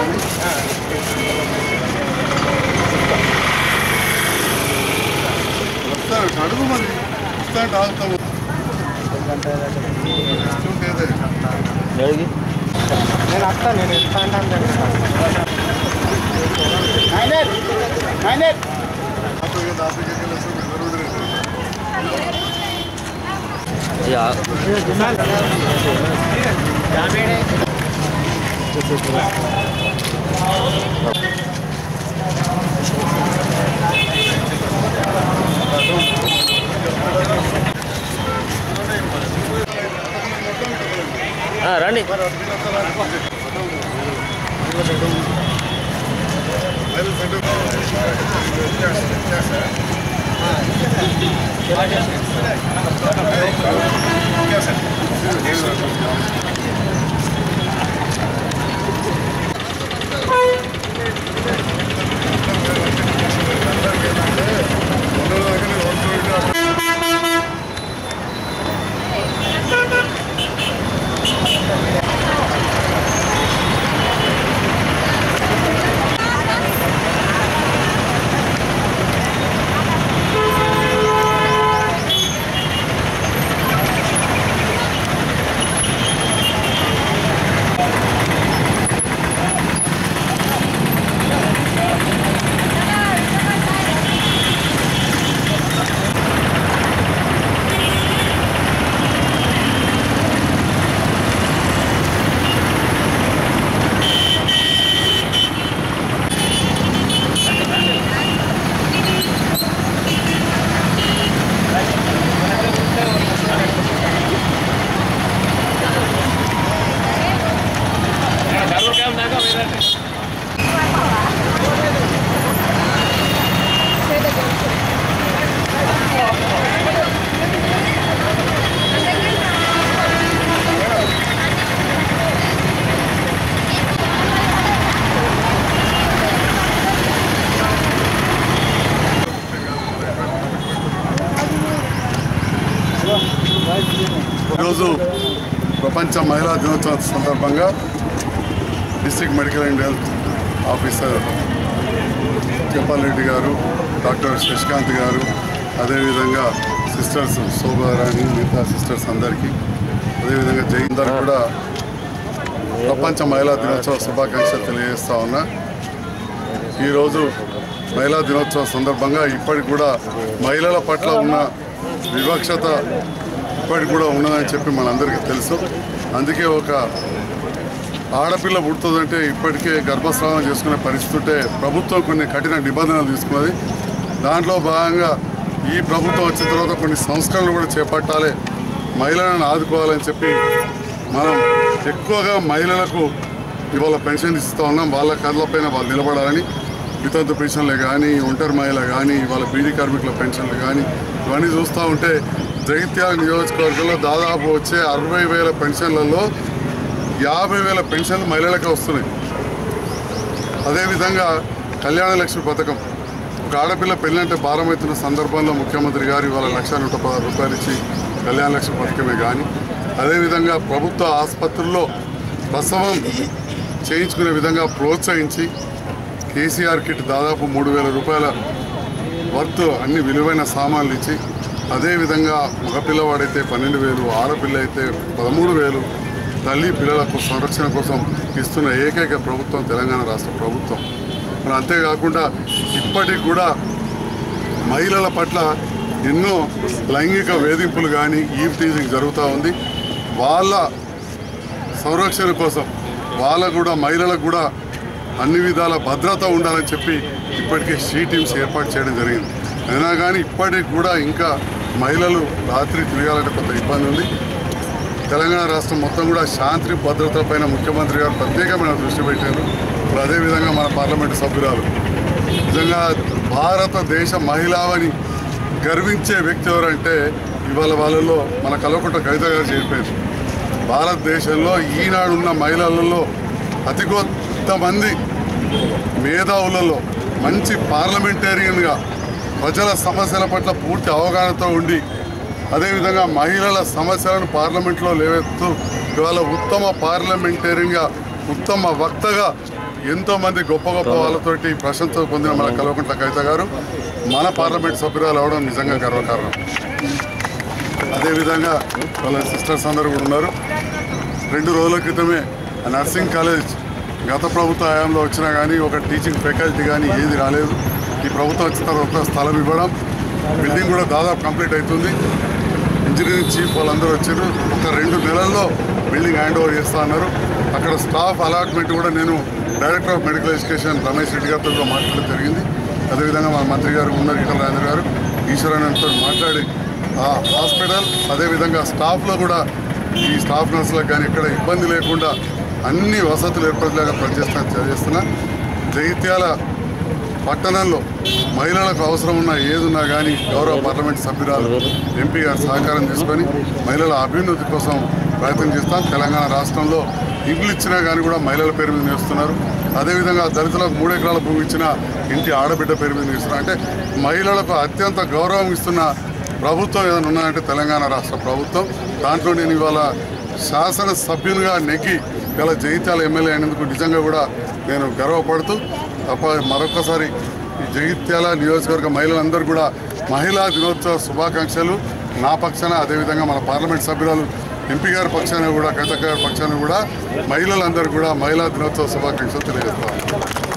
వస్తాడు అడుగు మరి వస్తాడు ఆగుతాము చూడేదే. నేను వస్తా నేను ఎంత అంటే ఆటోకి ఆటోకి వెళ్ళి వస్తాడు, ఇద్దరు వదిలేసాడు. రండి ఈరోజు ప్రపంచ మహిళా దినోత్సవం సందర్భంగా district medical and health officer చెప్పాల్ రెడ్డి గారు డాక్టర్ శశికాంత్ గారు అదేవిధంగా సిస్టర్స్ శోభారాణి మిగతా సిస్టర్స్ అందరికీ అదేవిధంగా జయందర్ కూడా ప్రపంచ మహిళా దినోత్సవ శుభాకాంక్షలు తెలియజేస్తా ఉన్నా ఈరోజు మహిళా దినోత్సవ సందర్భంగా ఇప్పటికి కూడా మహిళల పట్ల ఉన్న వివక్షత ఇప్పటికి కూడా ఉన్నదని చెప్పి మనందరికీ తెలుసు అందుకే ఒక ఆడపిల్ల పుడుతుందంటే ఇప్పటికే గర్భస్రావం చేసుకునే పరిస్థితి ఉంటే ప్రభుత్వం కొన్ని కఠిన నిబంధనలు తీసుకున్నది దాంట్లో భాగంగా ఈ ప్రభుత్వం వచ్చిన తర్వాత కొన్ని సంస్కరణలు కూడా చేపట్టాలి మహిళలను ఆదుకోవాలని చెప్పి మనం ఎక్కువగా మహిళలకు ఇవాళ పెన్షన్ ఇస్తూ ఉన్నాం వాళ్ళ కళ్ళపైన వాళ్ళు నిలబడాలని వితంతు పెన్షన్లు కానీ ఒంటరి మహిళ కానీ ఇవాళ బీడీ కార్మికుల పెన్షన్లు కానీ ఇవన్నీ చూస్తూ ఉంటే జగిత్యాల నియోజకవర్గంలో దాదాపు వచ్చే అరవై వేల పెన్షన్లలో యాభై వేల పెన్షన్లు మహిళలకే వస్తున్నాయి అదేవిధంగా కళ్యాణ లక్ష్మి పథకం ఒక ఆడపిల్ల పెళ్ళంటే భారమవుతున్న సందర్భంలో ముఖ్యమంత్రి గారు ఇవాళ లక్ష నూట పదహారు రూపాయలు ఇచ్చి కళ్యాణ లక్ష్మి పథకమే కానీ అదేవిధంగా ప్రభుత్వ ఆసుపత్రుల్లో ప్రసవం చేయించుకునే విధంగా ప్రోత్సహించి కేసీఆర్ కిట్ దాదాపు మూడు వేల రూపాయల వర్త్ అన్ని విలువైన సామాన్లు ఇచ్చి అదేవిధంగా మగపిల్లవాడైతే పన్నెండు వేలు ఆడపిల్ల అయితే పదమూడు వేలు తల్లి పిల్లలకు సంరక్షణ కోసం ఇస్తున్న ఏకైక ప్రభుత్వం తెలంగాణ రాష్ట్ర ప్రభుత్వం మరి అంతేకాకుండా ఇప్పటికి కూడా మహిళల పట్ల ఎన్నో లైంగిక వేధింపులు కానీ ఈవ్ టీజింగ్ జరుగుతూ ఉంది వాళ్ళ సంరక్షణ కోసం వాళ్ళకు కూడా మహిళలకు కూడా అన్ని విధాల భద్రత ఉండాలని చెప్పి ఇప్పటికే షీ టీమ్స్ ఏర్పాటు చేయడం జరిగింది అయినా కానీ ఇప్పటికి కూడా ఇంకా మహిళలు రాత్రి తిరగాలంటే కొంత ఇబ్బంది ఉంది తెలంగాణ రాష్ట్రం మొత్తం కూడా శాంతి భద్రత పైన ముఖ్యమంత్రి గారు ప్రత్యేకమైన దృష్టి పెట్టారు ఇప్పుడు అదేవిధంగా మన పార్లమెంటు సభ్యురాలు నిజంగా భారతదేశ మహిళావని గర్వించే వ్యక్తి ఎవరంటే ఇవాళ వాళ్ళలో మన కల్వకుంట కవిత గారు చేరిపోయారు భారతదేశంలో ఈనాడున్న మహిళలలో అతి కొంతమంది మేధావులలో మంచి పార్లమెంటేరియన్గా ప్రజల సమస్యల పట్ల పూర్తి అవగాహనతో ఉండి అదేవిధంగా మహిళల సమస్యలను పార్లమెంట్లో లేవెత్తు ఇవాళ ఉత్తమ పార్లమెంటేరియన్గా ఉత్తమ వక్తగా ఎంతో మంది గొప్ప గొప్ప వాళ్ళతోటి ప్రశంస పొందిన మన కల్వకుంట్ల కవిత గారు మన పార్లమెంట్ సభ్యురాలు అవడం నిజంగా గర్వకారణం అదేవిధంగా వాళ్ళ సిస్టర్స్ అందరూ కూడా ఉన్నారు రెండు రోజుల క్రితమే ఆ నర్సింగ్ కాలేజ్ గత ప్రభుత్వ హయాంలో వచ్చినా కానీ ఒక టీచింగ్ ఫ్యాకల్టీ కానీ ఏది రాలేదు ఈ ప్రభుత్వం వచ్చిన తర్వాత స్థలం ఇవ్వడం బిల్డింగ్ కూడా దాదాపు కంప్లీట్ అవుతుంది ఇంజనీరింగ్ చీఫ్ వాళ్ళందరూ వచ్చారు ఒక రెండు నెలల్లో బిల్డింగ్ హ్యాండ్ ఓవర్ చేస్తా అన్నారు అక్కడ స్టాఫ్ అలాట్మెంట్ కూడా నేను director of medical education Ramesh Reddy గారితో కూడా మాట్లాడడం జరిగింది అదేవిధంగా మా మంత్రి గారు ఉన్నారు ఈటల రాజేంద్ర గారు ఈశ్వరానందతో మాట్లాడి ఆ హాస్పిటల్ అదేవిధంగా స్టాఫ్లో కూడా ఈ స్టాఫ్ నర్సులకు కానీ ఎక్కడ ఇబ్బంది లేకుండా అన్ని వసతులు ఏర్పడేలాగా పనిచేస్తా చేస్తున్నా జగిత్యాల పట్టణంలో మహిళలకు అవసరం ఉన్న ఏదున్నా కానీ గౌరవ పార్లమెంట్ సభ్యురాలు ఎంపీ గారు సహకారం తీసుకొని మహిళల అభ్యున్నతి కోసం ప్రయత్నం చేస్తాం తెలంగాణ రాష్ట్రంలో ఇండ్లు ఇచ్చినా కానీ కూడా మహిళల పేరు మీద నేస్తున్నారు అదేవిధంగా దళితులకు మూడు ఎకరాల భూమి ఇచ్చిన ఇంటి ఆడబిడ్డ పేరు మీద నేస్తున్నారు అంటే మహిళలకు అత్యంత గౌరవం ఇస్తున్న ప్రభుత్వం ఏదైనా ఉన్నదంటే తెలంగాణ రాష్ట్ర ప్రభుత్వం దాంట్లో నేను ఇవాళ శాసన సభ్యునిగా నెగ్గి ఇలా జగిత్యాల ఎమ్మెల్యే అయినందుకు నిజంగా కూడా నేను గర్వపడుతూ తప్ప మరొకసారి ఈ జగిత్యాల నియోజకవర్గ మహిళలందరూ కూడా మహిళా దినోత్సవ శుభాకాంక్షలు నా పక్షాన అదేవిధంగా మన పార్లమెంట్ సభ్యురాలు ఎంపీ గారి పక్షాన కూడా కవిత గారి పక్షాన కూడా మహిళలందరూ కూడా మహిళా దినోత్సవ శుభాకాంక్షలు తెలియజేస్తాను